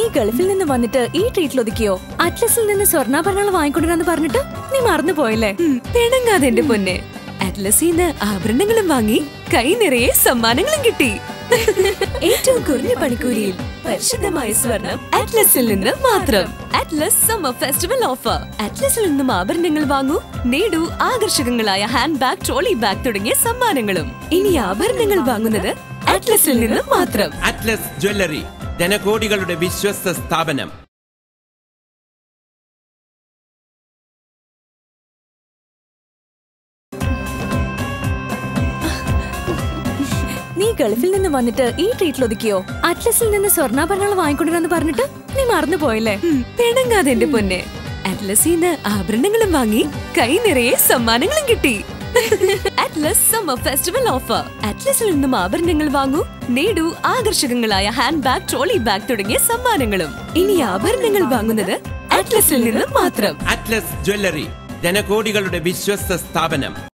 ഗൾഫിൽ നിന്ന് വന്നിട്ട് ഈ ട്രീറ്റിൽ ഒതുക്കിയോ അറ്റ്ലസിൽ നിന്ന് സ്വർണ്ണാഭരണങ്ങൾ വാങ്ങിക്കൊണ്ടിരാന്ന് പറഞ്ഞിട്ട് നീ മറന്നു പോയല്ലേ പിണങ്ങാതെ എന്റെ പൊന്നെ അറ്റ്ലസിന്ന് ആഭരണങ്ങളും വാങ്ങി കൈ നിറയെ സമ്മാനങ്ങളും കിട്ടി ഏറ്റവും കുറഞ്ഞ പണിക്കൂലിയിൽ പരിശുദ്ധമായ സ്വർണം അറ്റ്ലസിൽ നിന്ന് മാത്രം അറ്റ്ലസ് സമ്മർ ഫെസ്റ്റിവൽ ഓഫർ അറ്റ്ലസിൽ നിന്നും ആഭരണങ്ങൾ വാങ്ങൂ നേടൂ ആകർഷകങ്ങളായ ഹാൻഡ് ബാഗ് ട്രോളി ബാഗ് തുടങ്ങിയ സമ്മാനങ്ങളും ഇനി ആഭരണങ്ങൾ വാങ്ങുന്നത് അറ്റ്ലസിൽ നിന്ന് മാത്രം അറ്റ്ലസ് ജ്വല്ലറി ജനകോടികളുടെ വിശ്വസ്ത സ്ഥാപനം നീ ഗൾഫിൽ നിന്ന് വന്നിട്ട് ഈ ട്രീറ്റിൽ ഒതുക്കിയോ അറ്റ്ലസിൽ നിന്ന് സ്വർണ്ണാഭരണങ്ങൾ വാങ്ങിക്കൊണ്ടിരാന്ന് പറഞ്ഞിട്ട് നീ മറന്നു പോയല്ലേ പിണങ്ങാതെ എന്റെ പൊന്നെ അറ്റ്ലസിന്ന് ആഭരണങ്ങളും വാങ്ങി കൈ നിറയെ സമ്മാനങ്ങളും കിട്ടി അറ്റ്ലസ് സമ്മർ ഫെസ്റ്റിവൽ ഓഫർ അറ്റ്ലസിൽ നിന്നും ആഭരണങ്ങൾ വാങ്ങൂ നേടൂ ആകർഷകങ്ങളായ ഹാൻഡ് ബാഗ് ട്രോളി ബാഗ് തുടങ്ങിയ സമ്മാനങ്ങളും ഇനി ആഭരണങ്ങൾ വാങ്ങുന്നത് അറ്റ്ലസിൽ നിന്ന് മാത്രം അറ്റ്ലസ് ജ്വല്ലറി ജനകോടികളുടെ വിശ്വസ്ത സ്ഥാപനം